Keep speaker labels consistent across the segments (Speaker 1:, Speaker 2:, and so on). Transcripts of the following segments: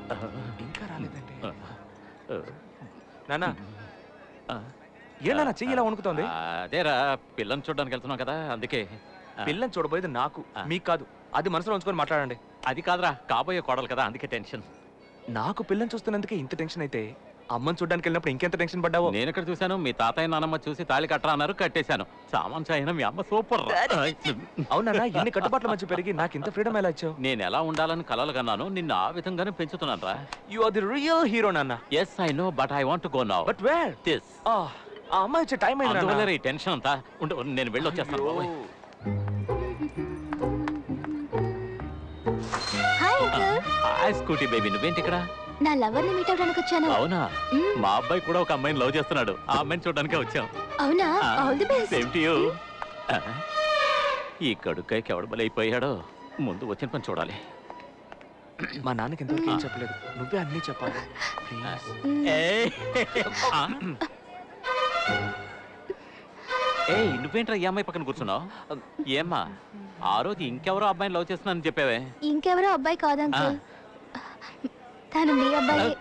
Speaker 1: ఇంకా రాలేదండి
Speaker 2: ఆ,
Speaker 1: నాన్న
Speaker 2: ఆ.
Speaker 1: ఏ నాన్న చెయ్యి ఇలా వణుకుతోంది
Speaker 2: అదేరా పిల్లని చూడడానికి వెళ్తున్నాం కదా అందుకే ఆ,
Speaker 1: పిల్లని చూడబోయేది నాకు
Speaker 2: ఆ.
Speaker 1: మీకు కాదు అది మనసులో ఉంచుకొని మాట్లాడండి
Speaker 2: అది కాదురా కాబోయే కోడలు కదా అందుకే టెన్షన్
Speaker 1: నాకు పిల్లని చూస్తున్నందుకే ఇంత టెన్షన్ అయితే అమ్మని చూడడానికి వెళ్ళినప్పుడు ఇంకెంత టెన్షన్ పడ్డావో
Speaker 2: నేను ఇక్కడ చూశాను మీ తాతయ్య నానమ్మ చూసి తాళి కట్టరా అన్నారు కట్టేశాను సామాన్ చాయిన మీ అమ్మ సూపర్ రా.
Speaker 1: అవునా ఇన్ని కట్టుబాట్ల మధ్య పెరిగి నాకు ఇంత ఫ్రీడమ్ ఎలా ఇచ్చావు
Speaker 2: నేను ఎలా ఉండాలని కలలు కన్నాను నిన్ను ఆ విధంగానే పెంచుతున్నాను రా
Speaker 1: you are the real hero నాన్న
Speaker 2: yes I know but I want go now
Speaker 1: but where
Speaker 2: this
Speaker 1: ఆ అమ్మాయి వచ్చే టైం అయింది
Speaker 2: అందువల్ల
Speaker 1: నాన్న.
Speaker 2: ఈ టెన్షన్ అంతా ఉండు నేను వెళ్ళి వచ్చేస్తాను బాబోయ్.
Speaker 3: Hi uncle
Speaker 2: hi scooty baby నువ్వేంటి ఇక్కడ
Speaker 3: నా లవర్ ని మీట్ అవ్వడానికి వచ్చాను
Speaker 2: అవునా
Speaker 3: మ్మ్.
Speaker 2: మా అబ్బాయి కూడా ఒక అమ్మాయిని లవ్ చేస్తున్నాడు ఆ అమ్మాయిని చూడడానికే వచ్చాం
Speaker 3: అవునా all the best
Speaker 2: same to you ఈ కడుక్కాయకి ఎవడు బలైపోయాడో ముందు వచ్చిన పని చూడాలి
Speaker 1: మా నాన్నకి ఇంతవరకు ఏం చెప్పలేదు నువ్వే అన్నీ చెప్పాలి ప్లీజ్
Speaker 2: ఏయ్. ఆ? ఏయ్ నువ్వేంట్రా ఈ అమ్మాయి పక్కన కూర్చున్నావు ఏమ్మా ఆ రోజు ఇంకెవరో అబ్బాయిని లవ్ చేస్తున్నానని చెప్పావే
Speaker 3: ఇంకెవరో అబ్బాయి కాదు అంకుల్ తను మీ అబ్బాయి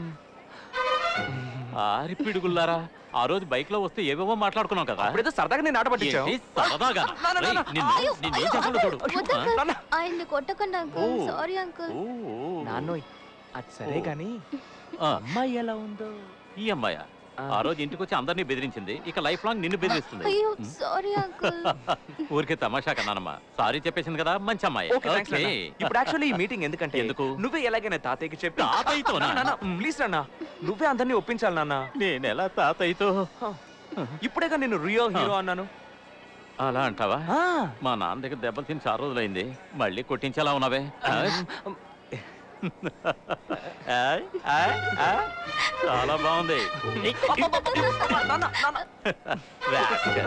Speaker 2: ఆరి పిడుగుల్లారా ఆ రోజు బైక్ లో వస్తే ఏవేవో మాట్లాడుకున్నాం కదా
Speaker 1: అప్పుడేదో సరదాగా నేను ఆట పట్టించావు
Speaker 2: ఏంటి సరదాగా
Speaker 1: నా, నా, నా, నా.
Speaker 2: నిన్ను నిన్నేం చెప్పాలో చూడు
Speaker 3: వద్దు
Speaker 2: ఆ?
Speaker 3: అంకుల్ ఆయన్ని కొట్టకండి అంకుల్
Speaker 2: ఓ.
Speaker 3: సారీ అంకుల్
Speaker 2: ఓ, ఓ.
Speaker 1: నాన్నోయ్ అది సరే
Speaker 2: ఓ.
Speaker 1: కానీ
Speaker 2: ఆ,
Speaker 1: అమ్మాయి ఎలా ఉందో
Speaker 2: ఈ అమ్మాయ
Speaker 1: ఆ.
Speaker 2: ఆ రోజు ఇంటికి వచ్చి అందరినీ బెదిరించింది ఇక లైఫ్ లాంగ్ నిన్ను బెదిరిస్తుంది
Speaker 3: అయ్యో సారీ అంకుల్
Speaker 2: ఊరికే తమాషా కన్నానమ్మా సారీ చెప్పేసింది కదా మంచి అమ్మాయి
Speaker 1: ఓకే థాంక్స్ నాన్న. ఇప్పుడు యాక్చువల్లీ ఈ మీటింగ్ ఎందుకంటే
Speaker 2: ఎందుకు?
Speaker 1: నువ్వే ఎలాగైనా తాతయ్యకి చెప్పి
Speaker 2: తాతయ్యతోనా?
Speaker 1: ప్లీజ్ నాన్న నువ్వే అందరినీ ఒప్పించాలి నాన్న
Speaker 2: నేను ఎలా తాతయ్యతో
Speaker 1: ఇప్పుడేగా నేను రియల్ హీరో అన్నాను
Speaker 2: అలా అంటావా
Speaker 1: ఆ,
Speaker 2: మా నాన్న దగ్గర దెబ్బలు తిని చాలా రోజులైంది మళ్ళీ కొట్టించేలా ఉన్నావే ఆ? ఆయ్, ఆయ్, ఆయ్. చాలా బాగుంది
Speaker 1: నాన్న, నాన్న.
Speaker 2: Rascal.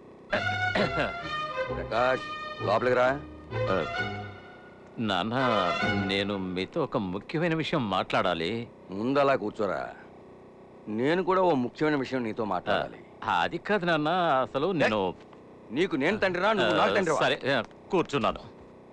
Speaker 4: ప్రకాష్ లోపలికి రా
Speaker 2: ఆ, నాన్న నేను మీతో ఒక ముఖ్యమైన విషయం మాట్లాడాలి
Speaker 4: ముందు అలా కూర్చోరా నేను కూడా ఓ ముఖ్యమైన విషయం నీతో
Speaker 2: ఆ,
Speaker 4: మాట్లాడాలి
Speaker 2: అది కాదు నాన్న అసలు నేను
Speaker 4: నీకు నేను తండ్రిరా నువ్వు నాకు
Speaker 2: ఆ,
Speaker 4: తండ్రివా
Speaker 2: సరే ఆ, కూర్చున్నాను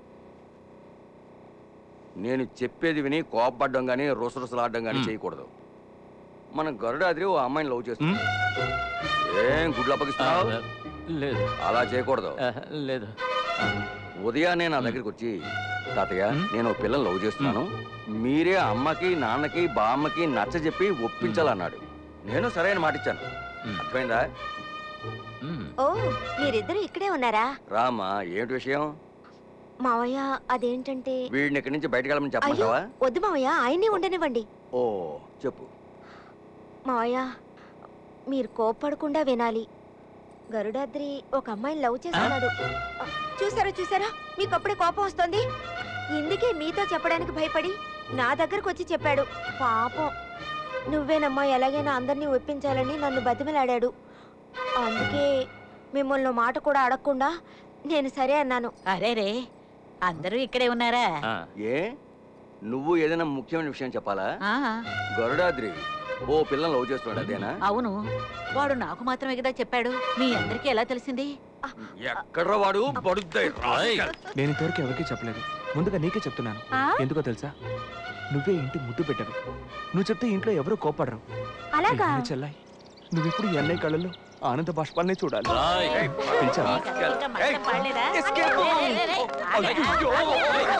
Speaker 4: నేను చెప్పేది విని కోపపడడం కానీ రుసరుసలాడడం కానీ
Speaker 2: మ్.
Speaker 4: చేయకూడదు మన గరుడాద్రి ఓ అమ్మాయిని లవ్ చేస్తుంది ఏం గుడ్లు
Speaker 2: ఆ,
Speaker 4: అప్పగిస్తున్నావు
Speaker 2: లేదు
Speaker 4: అలా చేయకూడదు
Speaker 2: ఆ, లేదు
Speaker 4: ఉదయాన్నే నా దగ్గరికి వచ్చి తాతయ్య
Speaker 2: మ్.
Speaker 4: నేను ఓ పిల్లని లవ్ చేస్తున్నాను మీరే అమ్మకి నాన్నకి బామ్మకి నచ్చ చెప్పి ఒప్పించాలన్నాడు నేను సరైన మాట ఇచ్చాను
Speaker 2: మ్.
Speaker 4: అర్థమైందా
Speaker 2: మ్.
Speaker 5: ఓ మీరిద్దరు ఇక్కడే ఉన్నారా
Speaker 4: రామా ఏమిటి విషయం
Speaker 5: మావయ్య అదేంటంటే
Speaker 4: వీడిని ఇక్కడి నుంచి బయటకు వెళ్ళమని
Speaker 5: అయ్యో
Speaker 4: చెప్పమంటావా
Speaker 5: వద్దు మావయ్య ఆయన్ని ఉండనివ్వండి
Speaker 4: ఓ చెప్పు
Speaker 5: మావయ్య మీరు కోప్పడకుండా వినాలి గరుడాద్రి ఒక అమ్మాయిని లవ్ చేస్తున్నాడు ఆ, చూసారా చూసారా మీకు అప్పుడే కోపం వస్తుంది ఇందుకే మీతో చెప్పడానికి భయపడి నా దగ్గరకు వచ్చి చెప్పాడు పాపం నువ్వేనమ్మా ఎలాగైనా అందరినీ ఒప్పించాలని నన్ను బతిమలాడాడు అందుకే మిమ్మల్ని మాట కూడా అడగకుండా నేను సరే అన్నాను
Speaker 6: అరే రే అందరూ ఇక్కడే ఉన్నారా
Speaker 2: ఆ,
Speaker 4: ఏ నువ్వు ఏదైనా ముఖ్యమైన విషయం చెప్పాలా
Speaker 6: ఆ,
Speaker 4: గరుడాద్రి ఓ పిల్లని లవ్ చేస్తున్నాడు అదేనా
Speaker 6: అవును వాడు నాకు మాత్రమే కదా చెప్పాడు మీ అందరికీ ఎలా తెలిసింది
Speaker 4: ఎక్కడ్రా వాడు పడుద్దాయి
Speaker 2: రాయ్.
Speaker 1: నేను ఇంతవరకు ఎవరికీ చెప్పలేదు ముందుగా నీకే చెప్తున్నాను
Speaker 5: ఆ?
Speaker 1: ఎందుకో తెలుసా నువ్వే ఇంటి ముద్దు పెట్టవి నువ్వు చెప్తే ఇంట్లో ఎవరు కోపడరు
Speaker 5: అలాగా
Speaker 1: ప్రియమైన చెల్లాయి నువ్వెప్పుడు ఈ అన్నయ్య కళ్ళల్లో ఆనంద బాష్పాలనే చూడాలి
Speaker 2: రాయ్.
Speaker 1: పిలిచావా?
Speaker 6: నీకు అసలు ఇంకా మంచం పడలేదా?
Speaker 1: Escape.
Speaker 6: రే, రే, రే, ఆగరా?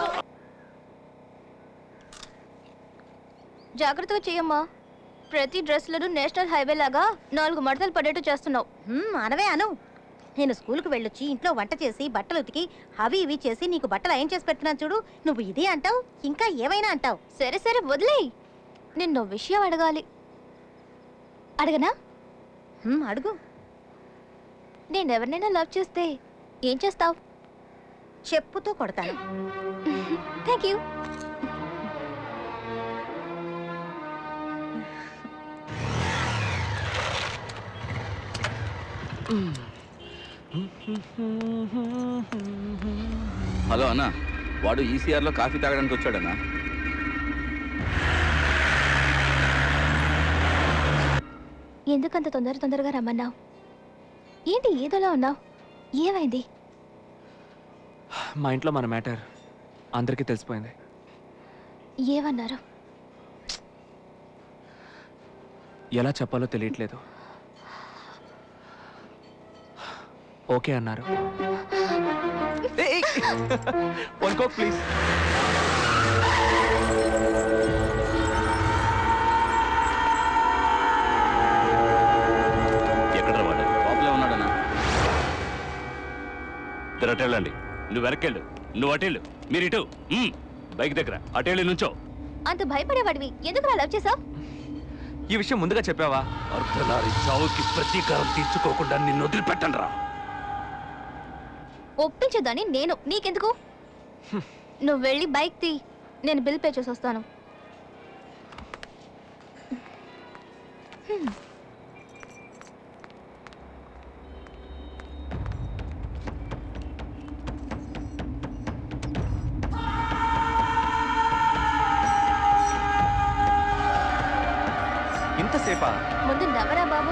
Speaker 3: జాగ్రత్తగా చెయ్యమ్మా ప్రతి డ్రెస్లను నేషనల్ హైవే లాగా నాలుగు మడతలు పడేట్టు చేస్తున్నావు
Speaker 7: హ్మ్, అనవే అను నేను స్కూల్కి వెళ్ళొచ్చి ఇంట్లో వంట చేసి బట్టలు ఉతికి అవి ఇవి చేసి నీకు బట్టలు ఏం చేసి పెడుతున్నాను చూడు నువ్వు ఇదే అంటావు ఇంకా ఏమైనా అంటావు
Speaker 3: సరే సరే వదిలేయ్ నిన్ను విషయం అడగాలి అడగనా
Speaker 7: హ్మ్, అడుగు
Speaker 3: నేను ఎవరినైనా లవ్ చేస్తే ఏం చేస్తావు
Speaker 7: చెప్పుతో కొడతాను
Speaker 3: థ్యాంక్ యూ
Speaker 8: హలో అన్న వాడు ఈసీఆర్ లో కాఫీ తాగడానికి వచ్చాడన్నా
Speaker 3: ఎందుకంత తొందర తొందరగా రమ్మన్నావు ఏంటి ఏదోలా ఉన్నావు ఏమైంది
Speaker 1: మా ఇంట్లో మన మ్యాటర్ అందరికీ తెలిసిపోయింది
Speaker 3: ఏమన్నారు
Speaker 1: ఎలా చెప్పాలో తెలియట్లేదు ఓకే అన్నారు వన్ కోక్ ప్లీజ్
Speaker 2: ఎక్కడ వాడు
Speaker 8: లోపలే ఉన్నాడన్నా
Speaker 2: ఇద్దరు అటెళ్ళండి నువ్వు వెనకెళ్ళు నువ్వు అటెళ్ళు మీరు ఇటు మ్మ్. బైక్ దగ్గర అటెళ్ళి నుంచో
Speaker 3: అంత భయపడేవాడివి ఎందుకు లవ్ చేసావు
Speaker 1: ఈ విషయం ముందుగా చెప్పావా
Speaker 2: అర్ధనారి చావుకి ప్రతీకారం తీర్చుకోకుండా నిన్ను వదిలిపెట్టండి రా
Speaker 3: ఒప్పించదని నేను నీకెందుకు నువ్వు వెళ్ళి బైక్ తీ నేను బిల్ పే చేసి వస్తాను
Speaker 1: ఇంతసేపా
Speaker 3: ముందు నవరా బాబు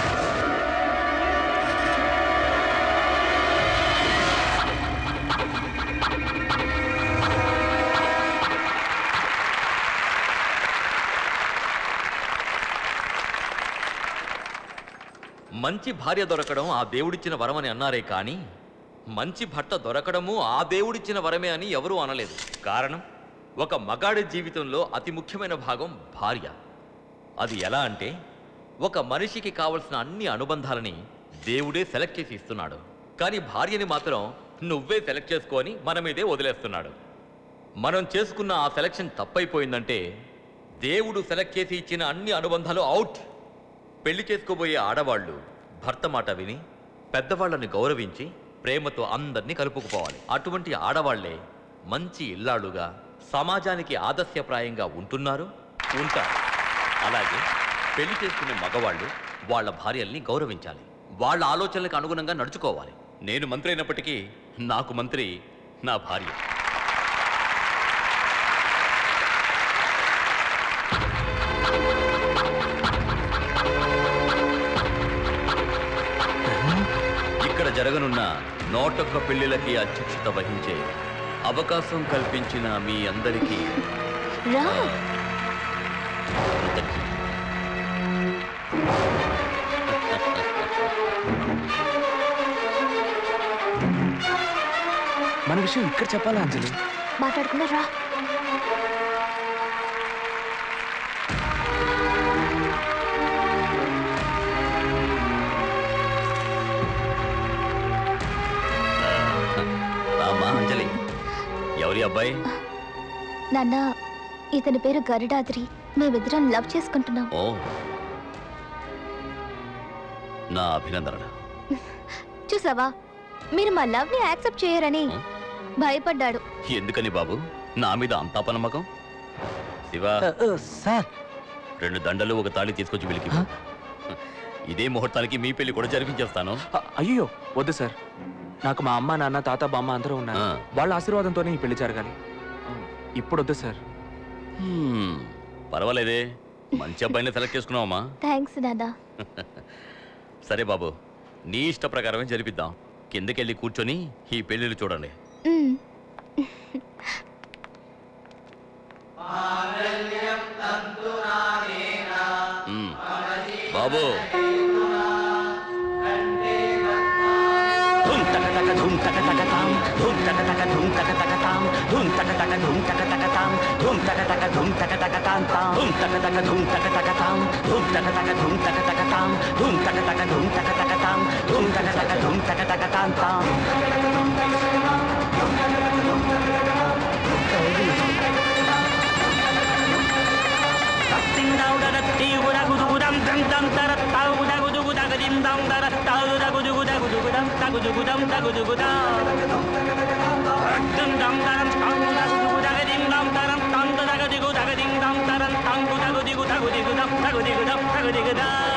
Speaker 9: మంచి భార్య దొరకడం ఆ దేవుడిచ్చిన వరమని అన్నారే కానీ మంచి భర్త దొరకడము ఆ దేవుడిచ్చిన వరమే అని ఎవరూ అనలేదు కారణం ఒక మగాడి జీవితంలో అతి ముఖ్యమైన భాగం భార్య అది ఎలా అంటే ఒక మనిషికి కావలసిన అన్ని అనుబంధాలని దేవుడే సెలెక్ట్ చేసి ఇస్తున్నాడు కానీ భార్యని మాత్రం నువ్వే సెలెక్ట్ చేసుకొని మన మీదే వదిలేస్తున్నాడు మనం చేసుకున్న ఆ సెలక్షన్ తప్పైపోయిందంటే దేవుడు సెలెక్ట్ చేసి ఇచ్చిన అన్ని అనుబంధాలు అవుట్ పెళ్లి చేసుకోబోయే ఆడవాళ్ళు భర్త మాట విని పెద్దవాళ్ళని గౌరవించి ప్రేమతో అందరినీ కలుపుకుపోవాలి అటువంటి ఆడవాళ్లే మంచి ఇల్లాళ్ళుగా సమాజానికి ఆదర్శప్రాయంగా ఉంటున్నారు ఉంటారు అలాగే పెళ్లి చేసుకునే మగవాళ్ళు వాళ్ళ భార్యల్ని గౌరవించాలి వాళ్ళ ఆలోచనలకు అనుగుణంగా నడుచుకోవాలి నేను మంత్రి అయినప్పటికీ నాకు మంత్రి నా భార్య ఇక్కడ జరగనున్న నోటొక్క పెళ్లిలకి అధ్యక్షత వహించే అవకాశం కల్పించిన మీ అందరికీ
Speaker 3: రా
Speaker 1: మన విషయం ఇక్కడ చెప్పాలా అంజలి
Speaker 3: మాట్లాడుకున్నా రా
Speaker 9: రామా అంజలి ఎవరి అబ్బాయి
Speaker 3: నాన్న ఇతని పేరు గరుడాద్రి మేమిద్దరం లవ్ చేసుకుంటున్నాం
Speaker 9: ఓ నా అభినందనలు
Speaker 3: చూసావా మీరు మా లవ్ ని యాక్సెప్ట్ చేయరని భయపడ్డాడు
Speaker 9: ఎందుకని బాబు నా మీద అంతా పనమ్మకం శివ
Speaker 1: సార్
Speaker 9: రెండు దండలు ఒక తాళి తీసుకొచ్చి వెలికి ఇదే ముహూర్తానికి మీ పెళ్లి కూడా జరిపించేస్తాను
Speaker 1: అయ్యో వద్దు సార్ నాకు మా అమ్మ నాన్న తాత బామ్మ అందరూ ఉన్నారు
Speaker 9: ఆ.
Speaker 1: వాళ్ళ ఆశీర్వాదంతోనే ఈ పెళ్లి జరగాలి ఇప్పుడు వద్దు సార్
Speaker 9: హ్మ్, పర్వాలేదే మంచి అబ్బాయిని సెలెక్ట్ చేసుకున్నావమ్మా
Speaker 3: థ్యాంక్స్ నాన్న
Speaker 9: సరే బాబు నీ ఇష్ట ప్రకారమే జరిపిద్దాం కిందకెళ్ళి కూర్చొని ఈ పెళ్లిళ్ళు చూడండి
Speaker 3: మ్.
Speaker 9: హ్మ్. బాబు
Speaker 10: ధూమ్ తక తక ధూమ్ తక తక తాం ధూమ్ తక తక ధూమ్ తక తక తాం ధూమ్ తక తక ధూమ్ తక తక తాం ధూమ్ తక తక ధూమ్ తక తక తాం తాం ధూమ్ తక తక ధూమ్ తక తక తాం ధూమ్ తక తక ధూమ్ తక తక తాం ధూమ్ తక తక ధూమ్ తక తక తాం ధూమ్ తక తక ధూమ్ తక తక తాం తాం తత్తిందౌడరత్తి ఉడగుదుగుదం దంతం తరత్తా ఉడగుదుగుదగదిం దం దరత్తా ఉడగుదుగుదగుదుగుదం తగుదుగుదం తగుదుగుదం రక్తం దం దరం తం ఉడగుదుగుదగదిం దం దరం తం దగదిగు దగదిం దం దరం తం ఉడగుదిగు తగుదిగుదం తగుదిగుదం తగుదిగుదం